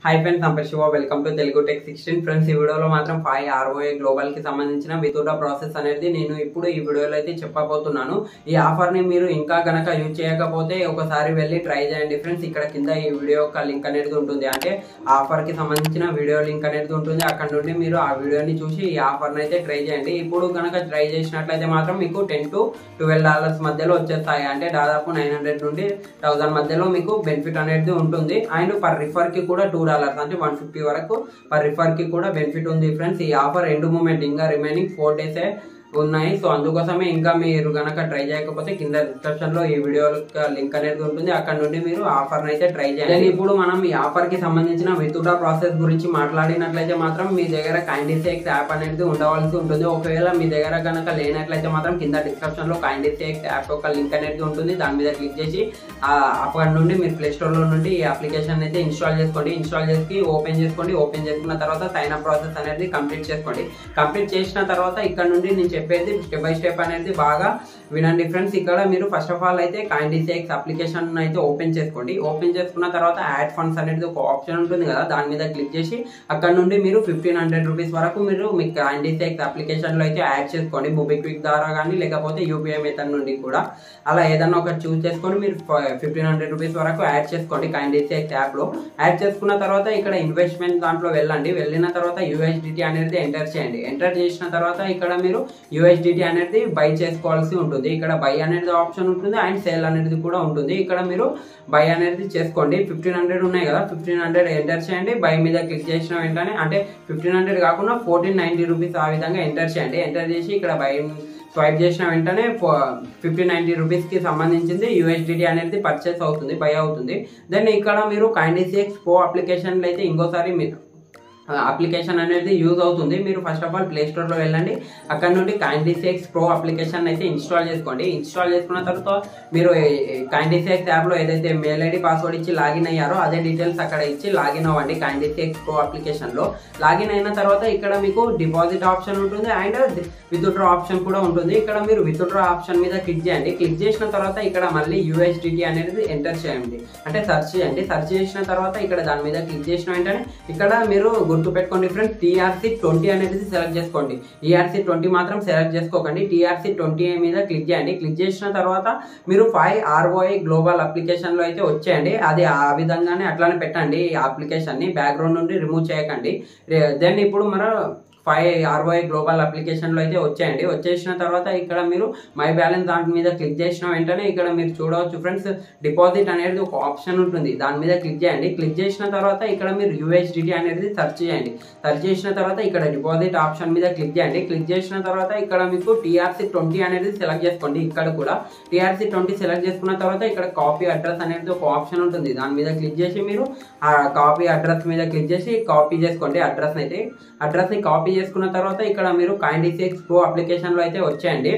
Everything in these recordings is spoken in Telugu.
హై ఫ్రెండ్స్ సంపర్ Shiva welcome to Telugu tech sixteen friends ఈ వీడియోలో మాత్రం ఫైవ్ ఆర్ఓఏ గ్లోబల్ కి సంబంధించిన వితౌట్ ప్రాసెస్ అనేది నేను ఇప్పుడు ఈ వీడియోలో అయితే చెప్పబోతున్నాను ఈ ఆఫర్ ని మీరు ఇంకా గనక యూజ్ చేయకపోతే ఒకసారి వెళ్ళి ట్రై చేయండి ఫ్రెండ్స్ ఇక్కడ కింద ఈ వీడియో యొక్క లింక్ అనేది ఉంటుంది అంటే ఆఫర్ కి సంబంధించిన వీడియో లింక్ అనేది ఉంటుంది అక్కడ నుండి మీరు ఆ వీడియోని చూసి ఈ ఆఫర్ ని అయితే ట్రై చేయండి ఇప్పుడు కనుక ట్రై చేసినట్లయితే మాత్రం మీకు టెన్ టు ట్వెల్వ్ డాలర్స్ మధ్యలో వచ్చేస్తాయి అంటే దాదాపు నైన్ హండ్రెడ్ నుండి థౌసండ్ మధ్యలో మీకు బెనిఫిట్ అనేది ఉంటుంది అండ్ పర్ రిఫర్ కి కూడా టూ డాలర్స్ అంటే వన్ ఫిఫ్టీ వరకు పర్ రిఫర్ కి కూడా బెనిఫిట్ ఉంది ఫ్రెండ్స్ ఈ ఆఫర్ ఎండ్ మూమెంట్ ఇంకా రిమైనింగ్ ఫోర్ డేసే ఉన్నాయి సో అందుకోసమే ఇంకా మీరు గనక ట్రై చేయకపోతే కింద డిస్క్రిప్షన్ లో ఈ వీడియో లింక్ అనేది ఉంటుంది అక్కడ నుండి మీరు ఆఫర్ అయితే ట్రై చేయండి ఇప్పుడు మనం ఈ ఆఫర్ కి సంబంధించిన విత్డ్రా ప్రాసెస్ గురించి మాట్లాడినట్లయితే మాత్రం మీ దగ్గర కైండిసేక్స్ యాప్ అనేది ఉండవలసి ఉంటుంది ఒకవేళ మీ దగ్గర గనక లేనట్లయితే మాత్రం కింద డిస్క్రిప్షన్ లో కైండిసేక్స్ యాప్ యొక్క లింక్ అనేది ఉంటుంది దాని మీద క్లిక్ చేసి ఆ అక్కడ నుండి మీరు ప్లే స్టోర్ లో నుండి ఈ అప్లికేషన్ అయితే ఇన్స్టాల్ చేసుకోండి ఇన్స్టాల్ చేసి ఓపెన్ చేసుకోండి ఓపెన్ చేసుకున్న తర్వాత సైన్ అప్ ప్రాసెస్ అనేది కంప్లీట్ చేసుకోండి కంప్లీట్ చేసిన తర్వాత ఇక్కడ నుండి నేను చెప్పేది స్టెప్ బై స్టెప్ అనేది బాగా వినండి ఫ్రెండ్స్ ఇక్కడ మీరు ఫస్ట్ ఆఫ్ ఆల్ అయితే కైండిసేక్స్ అప్లికేషన్ అయితే ఓపెన్ చేసుకోండి ఓపెన్ చేసుకున్న తర్వాత యాడ్ ఫండ్స్ అనేది ఒక ఆప్షన్ ఉంటుంది కదా దాని మీద క్లిక్ చేసి అక్కడ నుండి మీరు ఫిఫ్టీన్ హండ్రెడ్ రూపీస్ వరకు మీరు మీ కైండిసేక్స్ అప్లికేషన్ లో అయితే యాడ్ చేసుకోండి మొబిక్విక్ ద్వారా కానీ లేకపోతే యూపీఐ మెథడ్ నుండి కూడా అలా ఏదన్నా ఒకటి చూస్ చేసుకొని మీరు ఫిఫ్టీన్ హండ్రెడ్ రూపీస్ వరకు యాడ్ చేసుకోండి కైండిసేక్స్ యాప్ లో యాడ్ చేసుకున్న తర్వాత ఇక్కడ ఇన్వెస్ట్మెంట్ దాంట్లో వెళ్ళండి వెళ్ళిన తర్వాత యూఎస్డిటీ అనేది ఎంటర్ చేయండి ఎంటర్ చేసిన తర్వాత ఇక్కడ మీరు యూఎస్డిటీ అనేది బై చేసుకోవాల్సి ఉంటుంది ఇక్కడ బై అనేది ఆప్షన్ ఉంటుంది అండ్ సేల్ అనేది కూడా ఉంటుంది ఇక్కడ మీరు బై అనేది చేసుకోండి ఫిఫ్టీన్ హండ్రెడ్ ఉన్నాయి కదా ఫిఫ్టీన్ హండ్రెడ్ ఎంటర్ చేయండి బై మీద క్లిక్ చేసిన వెంటనే అంటే ఫిఫ్టీన్ హండ్రెడ్ కాకుండా ఫోర్టీన్ నైన్టీ రూపీస్ ఆ విధంగా ఎంటర్ చేయండి ఎంటర్ చేసి ఇక్కడ బై స్వైప్ చేసిన వెంటనే ఫిఫ్టీన్ నైన్టీ రూపీస్కి సంబంధించింది యూఎస్డిటీ అనేది పర్చేస్ అవుతుంది బై అవుతుంది దెన్ ఇక్కడ మీరు కైండిసిఎక్స్ ప్రో అప్లికేషన్లో అయితే ఇంకోసారి మీరు అప్లికేషన్ అనేది యూజ్ అవుతుంది మీరు ఫస్ట్ ఆఫ్ ఆల్ ప్లే స్టోర్లో వెళ్ళండి అక్కడ నుండి కైండిసిఎక్స్ ప్రో అప్లికేషన్ అయితే ఇన్స్టాల్ చేసుకోండి ఇన్స్టాల్ చేసుకున్న తర్వాత మీరు కైండిసిఎక్స్ యాప్లో ఏదైతే మెయిల్ ఐడి పాస్వర్డ్ ఇచ్చి లాగిన్ అయ్యారో అదే డీటెయిల్స్ అక్కడ ఇచ్చి లాగిన్ అవ్వండి కైండిసిఎక్స్ ప్రో అప్లికేషన్లో లాగిన్ అయిన తర్వాత ఇక్కడ మీకు డిపాజిట్ ఆప్షన్ ఉంటుంది అండ్ విత్డ్రా ఆప్షన్ కూడా ఉంటుంది ఇక్కడ మీరు విత్డ్రా ఆప్షన్ మీద క్లిక్ చేయండి క్లిక్ చేసిన తర్వాత ఇక్కడ మళ్ళీ యూఎస్డిటీ అనేది ఎంటర్ చేయండి అంటే సెర్చ్ చేయండి సెర్చ్ చేసిన తర్వాత ఇక్కడ దాని మీద క్లిక్ చేసిన వెంటనే ఇక్కడ మీరు గుర్తు పెట్టుకోండి ఫ్రెండ్స్ టీఆర్సీ ట్వంటీ అనేది సెలెక్ట్ చేసుకోండి ఈఆర్సీ ట్వంటీ మాత్రం సెలెక్ట్ చేసుకోకండి టీఆర్సీ ట్వంటీ మీద క్లిక్ చేయండి క్లిక్ చేసిన తర్వాత మీరు ఫైవ్ ఆర్ఓఐ గ్లోబల్ అప్లికేషన్లో అయితే వచ్చేయండి అది ఆ విధంగానే అట్లానే పెట్టండి ఈ అప్లికేషన్ని బ్యాక్గ్రౌండ్ నుండి రిమూవ్ చేయకండి దెన్ ఇప్పుడు మన ఫైవ్ ఆర్ఓఐ గ్లోబల్ అప్లికేషన్లో అయితే వచ్చేయండి వచ్చేసిన తర్వాత ఇక్కడ మీరు మై బ్యాలెన్స్ దాని మీద క్లిక్ చేసిన వెంటనే ఇక్కడ మీరు చూడవచ్చు ఫ్రెండ్స్ డిపాజిట్ అనేది ఒక ఆప్షన్ ఉంటుంది దాని మీద క్లిక్ చేయండి క్లిక్ చేసిన తర్వాత ఇక్కడ మీరు యూఎస్డిటీ అనేది సెర్చ్ చేయండి సెర్చ్ చేసిన తర్వాత ఇక్కడ డిపాజిట్ ఆప్షన్ మీద క్లిక్ చేయండి క్లిక్ చేసిన తర్వాత ఇక్కడ మీకు టీఆర్సీ ట్వంటీ అనేది సెలెక్ట్ చేసుకోండి ఇక్కడ కూడా టీఆర్సీ ట్వంటీ సెలెక్ట్ చేసుకున్న తర్వాత ఇక్కడ కాపీ అడ్రస్ అనేది ఒక ఆప్షన్ ఉంటుంది దాని మీద క్లిక్ చేసి మీరు ఆ కాపీ అడ్రస్ మీద క్లిక్ చేసి కాపీ చేసుకోండి అడ్రస్ అయితే అడ్రస్ ని కాపీ చేసుకున్న తర్వాత ఇక్కడ మీరు కైండిసిక్స్ ప్రో అప్లికేషన్లో అయితే వచ్చేయండి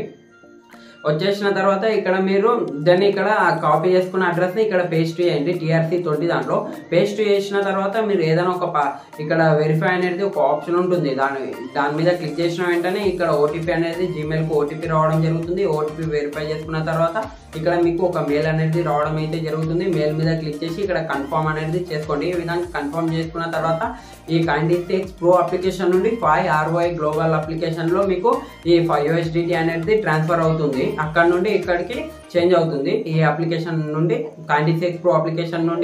వచ్చేసిన తర్వాత ఇక్కడ మీరు దాన్ని ఇక్కడ కాపీ చేసుకున్న అడ్రస్ని ఇక్కడ పేస్ట్ చేయండి టీఆర్సీ తోటి దాంట్లో పేస్ట్ చేసిన తర్వాత మీరు ఏదైనా ఒక ఇక్కడ వెరిఫై అనేది ఒక ఆప్షన్ ఉంటుంది దాని దాని మీద క్లిక్ చేసిన వెంటనే ఇక్కడ ఓటీపీ అనేది జీమెయిల్కి ఓటీపీ రావడం జరుగుతుంది ఓటీపీ వెరిఫై చేసుకున్న తర్వాత ఇక్కడ మీకు ఒక మెయిల్ అనేది రావడం అయితే జరుగుతుంది మెయిల్ మీద క్లిక్ చేసి ఇక్కడ కన్ఫర్మ్ అనేది చేసుకోండి ఈ విధంగా కన్ఫర్మ్ చేసుకున్న తర్వాత ఈ కైండిసిక్స్ ప్రో అప్లికేషన్ నుండి ఫైవ్ ఆర్ఓఐ గ్లోబల్ అప్లికేషన్లో మీకు ఈ ఫైవ్ యూఎస్డిటీ అనేది ట్రాన్స్ఫర్ అవుతుంది అక్కడ నుండి ఇక్కడికి చేంజ్ అవుతుంది ఈ అప్లికేషన్ నుండి కైండిసిక్స్ ప్రో అప్లికేషన్ నుండి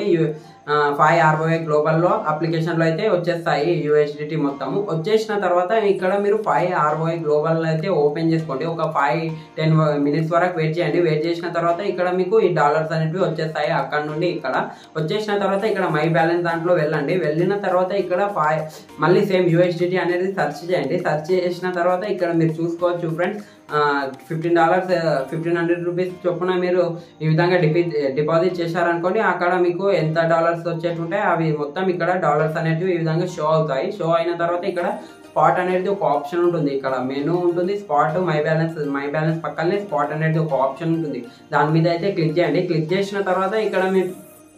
ఫైవ్ ఆర్ఓఐ గ్లోబల్లో అప్లికేషన్లో అయితే వచ్చేస్తాయి యూఎస్డిటీ మొత్తము వచ్చేసిన తర్వాత ఇక్కడ మీరు ఫైవ్ ఆర్ఓఐ గ్లోబల్ అయితే ఓపెన్ చేసుకోండి ఒక ఫైవ్ టెన్ మినిట్స్ వరకు వెయిట్ చేయండి వెయిట్ చేసిన తర్వాత ఇక్కడ మీకు ఈ డాలర్స్ అనేవి వచ్చేస్తాయి అక్కడ నుండి ఇక్కడ వచ్చేసిన తర్వాత ఇక్కడ మై బ్యాలెన్స్ దాంట్లో వెళ్ళండి వెళ్ళిన తర్వాత ఇక్కడ ఫైవ్ మళ్ళీ సేమ్ యూఎస్డిటీ అనేది సెర్చ్ చేయండి సెర్చ్ చేసిన తర్వాత ఇక్కడ మీరు చూసుకోవచ్చు friends fifteen dollars fifteen hundred rupees చొప్పున మీరు ఈ విధంగా డిపి డిపాజిట్ చేశారనుకోండి అక్కడ మీకు ఎంత డాలర్స్ వచ్చేటుంటే అవి మొత్తం ఇక్కడ డాలర్స్ అనేటివి ఈ విధంగా షో అవుతాయి షో అయిన తర్వాత ఇక్కడ స్పాట్ అనేది ఒక ఆప్షన్ ఉంటుంది ఇక్కడ మెనూ ఉంటుంది spot my balance my balance పక్కనే స్పాట్ అనేది ఒక ఆప్షన్ ఉంటుంది దాని మీద అయితే క్లిక్ చేయండి క్లిక్ చేసిన తర్వాత ఇక్కడ మీరు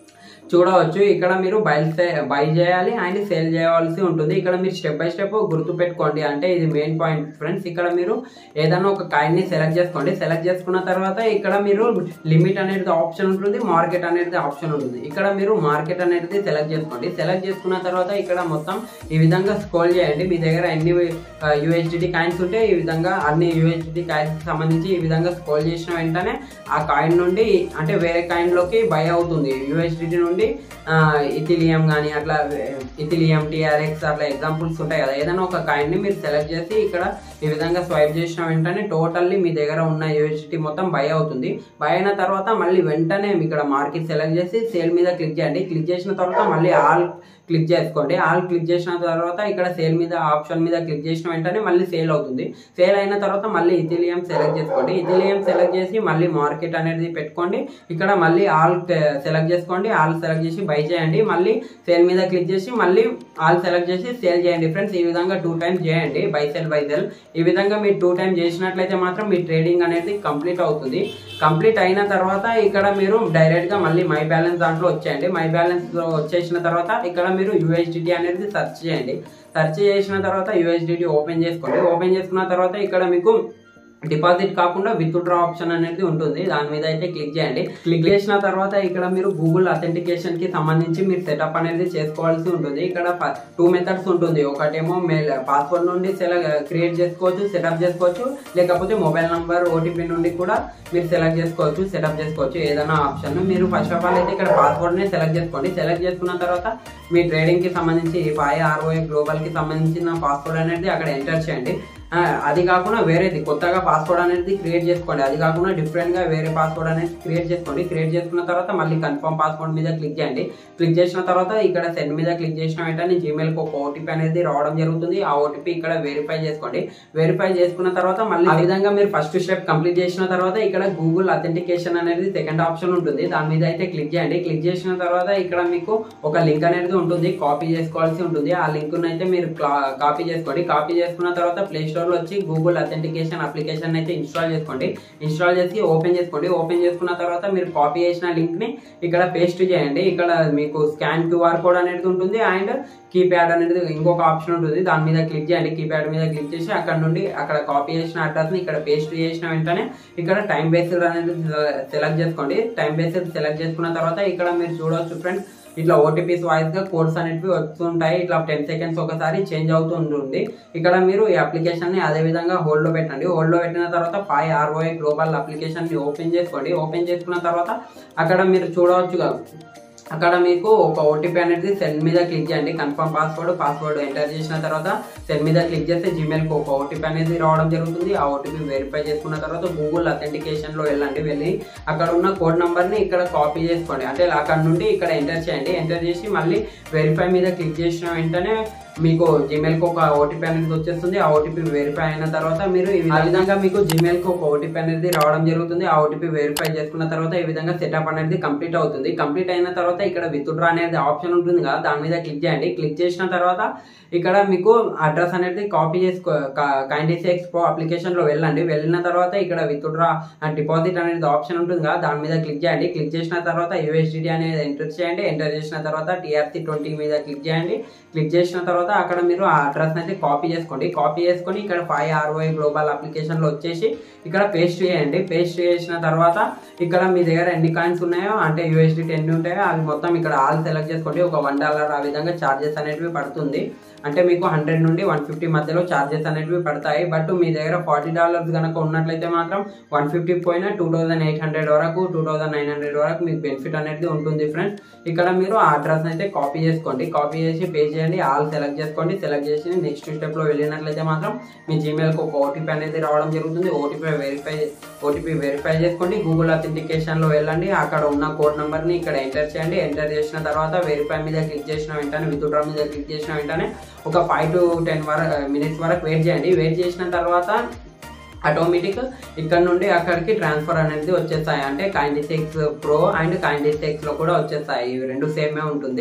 చూడవచ్చు ఇక్కడ మీరు బై బై చేయాలి అండ్ సేల్ చేయవలసి ఉంటుంది ఇక్కడ మీరు స్టెప్ బై స్టెప్ గుర్తు పెట్టుకోండి అంటే ఇది మెయిన్ పాయింట్ ఫ్రెండ్స్ ఇక్కడ మీరు ఏదైనా ఒక కాయిన్ ని సెలెక్ట్ చేసుకోండి సెలెక్ట్ చేసుకున్న తర్వాత ఇక్కడ మీరు లిమిట్ అనేది ఆప్షన్ ఉంటుంది మార్కెట్ అనేది ఆప్షన్ ఉంటుంది ఇక్కడ మీరు మార్కెట్ అనేది సెలెక్ట్ చేసుకోండి సెలెక్ట్ చేసుకున్న తర్వాత ఇక్కడ మొత్తం ఈ విధంగా స్క్రోల్ చేయండి మీ దగ్గర ఎన్ని యూఎస్డిటీ కాయిన్స్ ఉంటే ఈ విధంగా అన్ని యూఎస్డిటీ కాయిన్స్ సంబంధించి ఈ విధంగా స్క్రోల్ చేసిన వెంటనే ఆ కాయిన్ నుండి అంటే వేరే కాయిన్ లోకి బై అవుతుంది యూఎస్డిటీ నుండి ఇథిలియం కానీ అట్లా ఇథిలియం టీఆర్ఎక్స్ అట్లా ఎగ్జాంపుల్స్ ఉంటాయి కదా ఏదైనా ఒక కాయిన్ ని మీరు సెలెక్ట్ చేసి ఇక్కడ ఈ విధంగా స్వైప్ చేసిన వెంటనే టోటల్లీ మీ దగ్గర ఉన్న యూఎస్డిటీ మొత్తం బై అవుతుంది బై అయిన తర్వాత మళ్ళీ వెంటనే ఇక్కడ మార్కెట్ సెలెక్ట్ చేసి సేల్ మీద క్లిక్ చేయండి క్లిక్ చేసిన తర్వాత మళ్ళీ ఆల్ క్లిక్ చేసుకోండి ఆల్ క్లిక్ చేసిన తర్వాత ఇక్కడ సేల్ మీద ఆప్షన్ మీద క్లిక్ చేసిన వెంటనే మళ్ళీ సేల్ అవుతుంది సేల్ అయిన తర్వాత మళ్ళీ ఇథిలియం సెలెక్ట్ చేసుకోండి ఇథిలియం సెలెక్ట్ చేసి మళ్ళీ మార్కెట్ అనేది పెట్టుకోండి ఇక్కడ మళ్ళీ ఆల్ సెలెక్ట్ చేసుకోండి ఆల్ సెలెక్ట్ చేసి బై చేయండి మళ్ళీ సేల్ మీద క్లిక్ చేసి మళ్ళీ ఆల్ సెలెక్ట్ చేసి సేల్ చేయండి ఫ్రెండ్స్ ఈ విధంగా టూ టైమ్స్ చేయండి బై సెల్ బై సెల్ ఈ విధంగా మీరు టూ టైం చేసినట్లయితే మాత్రం మీ ట్రేడింగ్ అనేది కంప్లీట్ అవుతుంది కంప్లీట్ అయిన తర్వాత ఇక్కడ మీరు డైరెక్ట్ గా మళ్ళీ మై బ్యాలెన్స్ దాంట్లో వచ్చేయండి మై బ్యాలెన్స్ వచ్చేసిన తర్వాత ఇక్కడ మీరు యూఎస్డిటీ అనేది సెర్చ్ చేయండి సెర్చ్ చేసిన తర్వాత యూఎస్డిటీ ఓపెన్ చేసుకోండి ఓపెన్ చేసుకున్న తర్వాత ఇక్కడ మీకు డిపాజిట్ కాకుండా విత్ డ్రా ఆప్షన్ అనేది ఉంటుంది దాని మీద అయితే క్లిక్ చేయండి క్లిక్ చేసిన తర్వాత ఇక్కడ మీరు గూగుల్ అథెంటికేషన్ కి సంబంధించి మీరు సెటప్ అనేది చేసుకోవాల్సి ఉంటుంది ఇక్కడ టూ మెథడ్స్ ఉంటుంది ఒకటేమో మెయిల్ పాస్వర్డ్ నుండి క్రియేట్ చేసుకోవచ్చు సెటప్ చేసుకోవచ్చు లేకపోతే మొబైల్ నంబర్ ఓటీపీ నుండి కూడా మీరు సెలెక్ట్ చేసుకోవచ్చు సెటప్ చేసుకోవచ్చు ఏదైనా ఆప్షన్ మీరు ఫస్ట్ ఆఫ్ ఆల్ అయితే ఇక్కడ పాస్వర్డ్ ని సెలెక్ట్ చేసుకోండి సెలెక్ట్ చేసుకున్న తర్వాత మీ ట్రేడింగ్ కి సంబంధించి ఫైవ్ ఆర్ఓఏ గ్లోబల్ కి సంబంధించిన పాస్వర్డ్ అనేది అక్కడ ఎంటర్ చేయండి ఆ, అది కాకుండా వేరేది కొత్తగా పాస్వర్డ్ అనేది క్రియేట్ చేసుకోండి అది కాకుండా డిఫరెంట్ గా వేరే పాస్వర్డ్ అనేది క్రియేట్ చేసుకోండి క్రియేట్ చేసుకున్న తర్వాత మళ్ళీ కన్ఫర్మ్ పాస్వర్డ్ మీద క్లిక్ చేయండి క్లిక్ చేసిన తర్వాత ఇక్కడ సెండ్ మీద క్లిక్ చేసిన వెంటనే జీమెయిల్ కి ఒక ఓటీపీ అనేది రావడం జరుగుతుంది ఆ ఓటీపీ ఇక్కడ వెరిఫై చేసుకోండి వెరిఫై చేసుకున్న తర్వాత మళ్ళీ ఆ విధంగా మీరు ఫస్ట్ స్టెప్ కంప్లీట్ చేసిన తర్వాత ఇక్కడ గూగుల్ అథెంటికేషన్ అనేది సెకండ్ ఆప్షన్ ఉంటుంది దాని మీద అయితే క్లిక్ చేయండి క్లిక్ చేసిన తర్వాత ఇక్కడ మీకు ఒక లింక్ అనేది ఉంటుంది కాపీ చేసుకోవాల్సి ఉంటుంది ఆ లింక్ అయితే మీరు కాపీ చేసుకోండి కాపీ చేసుకున్న తర్వాత ప్లే స్టోర్ లో వచ్చి గూగుల్ అథెంటికేషన్ అప్లికేషన్ అయితే ఇన్స్టాల్ చేసుకోండి ఇన్స్టాల్ చేసి ఓపెన్ చేసుకోండి ఓపెన్ చేసుకున్న తర్వాత మీరు కాపీ చేసిన లింక్ ని ఇక్కడ పేస్ట్ చేయండి ఇక్కడ మీకు స్కాన్ క్యూఆర్ కోడ్ అనేది ఉంటుంది అండ్ కీప్యాడ్ అనేది ఇంకొక ఆప్షన్ ఉంటుంది దాని మీద క్లిక్ చేయండి కీప్యాడ్ మీద క్లిక్ చేసి అక్కడ నుండి అక్కడ కాపీ చేసిన అడ్రస్ ని ఇక్కడ పేస్ట్ చేసిన వెంటనే ఇక్కడ టైం బేస్డ్ అనేది సెలెక్ట్ చేసుకోండి టైం బేస్డ్ సెలెక్ట్ చేసుకున్న తర్వాత ఇక్కడ మీరు చూడవచ్చు ఫ్రెండ్స్ ఇట్లా ఓటీపీస్ వాయిస్ గా కోడ్స్ అనేటివి వస్తుంటాయి ఇట్లా టెన్ సెకండ్స్ ఒకసారి చేంజ్ అవుతూ ఉంటుంది ఇక్కడ మీరు ఈ అప్లికేషన్ ని అదే విధంగా హోల్డ్ లో పెట్టండి హోల్డ్ లో పెట్టిన తర్వాత ఫైవ్ ఆర్ఓఐ గ్లోబల్ అప్లికేషన్ ని ఓపెన్ చేసుకోండి ఓపెన్ చేసుకున్న తర్వాత అక్కడ మీరు చూడవచ్చు అక్కడ మీకు ఒక ఓటీపీ అనేది సెల్ మీద క్లిక్ చేయండి కన్ఫర్మ్ పాస్వర్డ్ పాస్వర్డ్ ఎంటర్ చేసిన తర్వాత సెల్ మీద క్లిక్ చేస్తే Gmail కి ఒక ఓటీపీ అనేది రావడం జరుగుతుంది ఆ ఓటీపీ వెరిఫై చేసుకున్న తర్వాత గూగుల్ అథెంటికేషన్ లో వెళ్ళండి వెళ్ళి అక్కడ ఉన్న కోడ్ నంబర్ ని ఇక్కడ కాపీ చేసుకోండి అంటే అక్కడ నుండి ఇక్కడ ఎంటర్ చేయండి ఎంటర్ చేసి మళ్ళీ వెరిఫై మీద క్లిక్ చేసిన వెంటనే మీకు Gmail కి ఒక ఓటీపీ అనేది వచ్చేస్తుంది ఆ ఓటీపీ వెరిఫై అయిన తర్వాత మీరు ఈ విధంగా మీకు Gmail కి ఒక ఓటీపీ అనేది రావడం జరుగుతుంది ఆ ఓటీపీ వెరిఫై చేసుకున్న తర్వాత ఈ విధంగా సెటప్ అనేది కంప్లీట్ అవుతుంది కంప్లీట్ అయిన తర్వాత ఇక్కడ విత్డ్రా అనేది ఆప్షన్ ఉంటుంది కదా దాని మీద క్లిక్ చేయండి క్లిక్ చేసిన తర్వాత ఇక్కడ మీకు అడ్రస్ అనేది కాపీ చేసుకో కైండీసీ ఎక్స్ప్రో అప్లికేషన్ లో వెళ్ళండి వెళ్ళిన తర్వాత ఇక్కడ విత్డ్రా డిపాజిట్ అనేది ఆప్షన్ ఉంటుంది కదా దాని మీద క్లిక్ చేయండి క్లిక్ చేసిన తర్వాత యూఎస్డిటీ అనేది ఎంటర్ చేయండి ఎంటర్ చేసిన తర్వాత టీఆర్సీ ట్వంటీ మీద క్లిక్ చేయండి క్లిక్ చేసిన తర్వాత అక్కడ మీరు ఆ అడ్రస్ అయితే కాపీ చేసుకోండి కాపీ చేసుకొని ఇక్కడ ఫైవ్ ఆర్ఓఐ గ్లోబల్ అప్లికేషన్ లో వచ్చేసి ఇక్కడ పేస్ట్ చేయండి పేస్ట్ చేసిన తర్వాత ఇక్కడ మీ దగ్గర ఎన్ని కాయిన్స్ ఉన్నాయో అంటే యూఎస్డిటీ ఎన్ని ఉంటాయో అవి మొత్తం ఇక్కడ ఆల్ సెలెక్ట్ చేసుకోండి ఒక వన్ డాలర్ ఆ విధంగా చార్జెస్ అనేటివి పడుతుంది అంటే మీకు హండ్రెడ్ నుండి వన్ ఫిఫ్టీ మధ్యలో చార్జెస్ అనేటివి పడతాయి బట్ మీ దగ్గర ఫార్టీ డాలర్స్ కనుక ఉన్నట్లయితే మాత్రం వన్ ఫిఫ్టీ పోయినా టూ థౌసండ్ ఎయిట్ హండ్రెడ్ వరకు టూ థౌసండ్ నైన్ హండ్రెడ్ వరకు మీకు బెనిఫిట్ అనేది ఉంటుంది ఫ్రెండ్స్ ఇక్కడ మీరు ఆ అడ్రస్ అయితే కాపీ చేసుకోండి కాపీ చేసి పే చేయండి ఆల్ సెలెక్ట్ చేసుకోండి సెలెక్ట్ చేసి నెక్స్ట్ స్టెప్ లో వెళ్ళినట్లయితే మాత్రం మీ Gmail కి ఒక ఓటీపీ అనేది రావడం జరుగుతుంది ఓటీపీ వెరిఫై ఓటీపీ వెరిఫై చేసుకోండి గూగుల్ అథెంటికేషన్ లో వెళ్ళండి అక్కడ ఉన్న కోడ్ నంబర్ ని ఇక్కడ ఎంటర్ చేయండి ఎంటర్ చేసిన తర్వాత వెరిఫై మీద క్లిక్ చేసిన వెంటనే విత్డ్రా మీద క్లిక్ చేసిన వెంటనే ఒక ఫైవ్ టు టెన్ వరకు మినిట్స్ వరకు వెయిట్ చేయండి వెయిట్ చేసిన తర్వాత ఆటోమేటిక్ ఇక్కడ నుండి అక్కడికి ట్రాన్స్ఫర్ అనేది వచ్చేస్తాయి అంటే కైండీ సిక్స్ ప్రో అండ్ కైండీ సిక్స్ లో కూడా వచ్చేస్తాయి ఇవి రెండు సేమే ఉంటుంది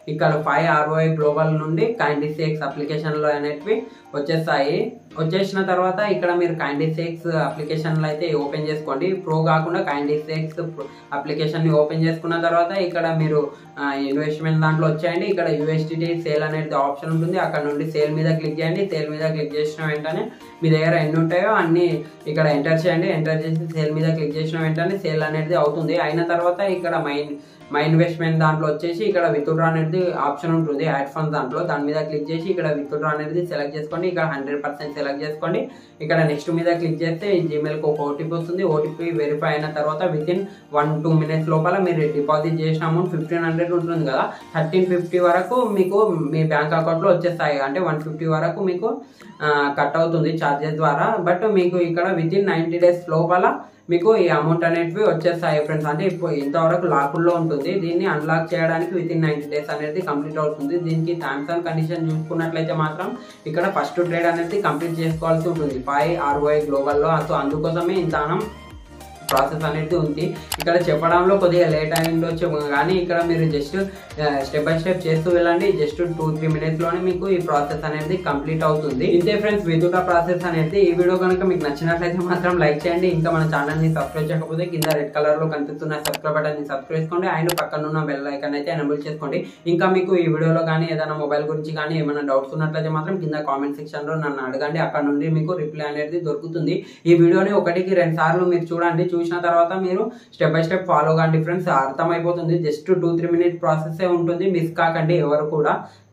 ఇక్కడ ఫైవ్ ఆర్ఓఐ గ్లోబల్ నుండి కైండిసిఎక్స్ అప్లికేషన్లు అనేటివి వచ్చేస్తాయి వచ్చేసిన తర్వాత ఇక్కడ మీరు కైండిసిఎక్స్ అప్లికేషన్లు అయితే ఓపెన్ చేసుకోండి ప్రో కాకుండా కైండిసిఎక్స్ అప్లికేషన్ని ఓపెన్ చేసుకున్న తర్వాత ఇక్కడ మీరు ఇన్వెస్ట్మెంట్ దాంట్లో వచ్చేయండి ఇక్కడ యూఎస్డిటీ సేల్ అనేది ఆప్షన్ ఉంటుంది అక్కడ నుండి సేల్ మీద క్లిక్ చేయండి సేల్ మీద క్లిక్ చేసిన వెంటనే మీ దగ్గర ఎన్ని ఉంటాయో అన్ని ఇక్కడ ఎంటర్ చేయండి ఎంటర్ చేసి సేల్ మీద క్లిక్ చేసిన వెంటనే సేల్ అనేది అవుతుంది అయిన తర్వాత ఇక్కడ మైన్ మై ఇన్వెస్ట్మెంట్ దాంట్లో వచ్చేసి ఇక్కడ విత్డ్రా అనేది ఆప్షన్ ఉంటుంది యాడ్ ఫండ్ దాంట్లో దాని మీద క్లిక్ చేసి ఇక్కడ విత్డ్రా అనేది సెలెక్ట్ చేసుకోండి ఇక్కడ హండ్రెడ్ పర్సెంట్ సెలెక్ట్ చేసుకోండి ఇక్కడ నెక్స్ట్ మీద క్లిక్ చేస్తే జీమెయిల్కి ఒక ఓటీపీ వస్తుంది ఓటీపీ వెరిఫై అయిన తర్వాత within one two minutes లోపల మీరు డిపాజిట్ చేసిన అమౌంట్ ఫిఫ్టీన్ హండ్రెడ్ ఉంటుంది కదా థర్టీన్ ఫిఫ్టీ వరకు మీకు మీ బ్యాంక్ అకౌంట్లో వచ్చేస్తాయి అంటే వన్ ఫిఫ్టీ వరకు మీకు కట్ అవుతుంది ఛార్జెస్ ద్వారా బట్ మీకు ఇక్కడ విత్ ఇన్ నైంటీ డేస్ లోపల మీకు ఈ అమౌంట్ అనేటివి వచ్చేస్తాయి ఫ్రెండ్స్ అంటే ఇప్పుడు ఇంతవరకు లాకుల్లో ఉంటుంది దీన్ని అన్లాక్ చేయడానికి విత్ ఇన్ నైన్టీ డేస్ అనేది కంప్లీట్ అవుతుంది దీనికి టర్మ్స్ అండ్ కండిషన్ చూసుకున్నట్లయితే మాత్రం ఇక్కడ ఫస్ట్ ట్రేడ్ అనేది కంప్లీట్ చేసుకోవాల్సి ఉంటుంది ఫైవ్ ఆర్ఓఐ గ్లోబల్లో సో అందుకోసమే ఇంత ప్రాసెస్ అనేది ఉంది ఇక్కడ చెప్పడంలో కొద్దిగా లేట్ అయిండొచ్చు కానీ ఇక్కడ మీరు జస్ట్ స్టెప్ బై స్టెప్ చేస్తూ వెళ్ళండి జస్ట్ టూ త్రీ మినిట్స్ లోనే మీకు ఈ ప్రాసెస్ అనేది కంప్లీట్ అవుతుంది ఇంతే ఫ్రెండ్స్ విదుట ప్రాసెస్ అనేది ఈ వీడియో కనుక మీకు నచ్చినట్లయితే మాత్రం లైక్ చేయండి ఇంకా మన ఛానల్ ని సబ్స్క్రైబ్ చేయకపోతే కింద రెడ్ కలర్ లో కనిపిస్తున్న సబ్స్క్రైబ్ బటన్ ని సబ్స్క్రైబ్ చేసుకోండి అండ్ పక్కన ఉన్న బెల్ ఐకాన్ అయితే ఎనబుల్ చేసుకోండి ఇంకా మీకు ఈ వీడియోలో కానీ ఏదైనా మొబైల్ గురించి కానీ ఏమైనా డౌట్స్ ఉన్నట్లయితే మాత్రం కింద కామెంట్ సెక్షన్ లో నన్ను అడగండి అక్కడ నుండి మీకు రిప్లై అనేది దొరుకుతుంది ఈ వీడియోని ఒకటికి రెండు సార్లు మీరు చూడండి చూసిన తర్వాత మీరు స్టెప్ బై స్టెప్ ఫాలో కాండి ఫ్రెండ్స్ అర్థమైపోతుంది just two three minute process ఉంటుంది మిస్ కాకండి ఎవరు కూడా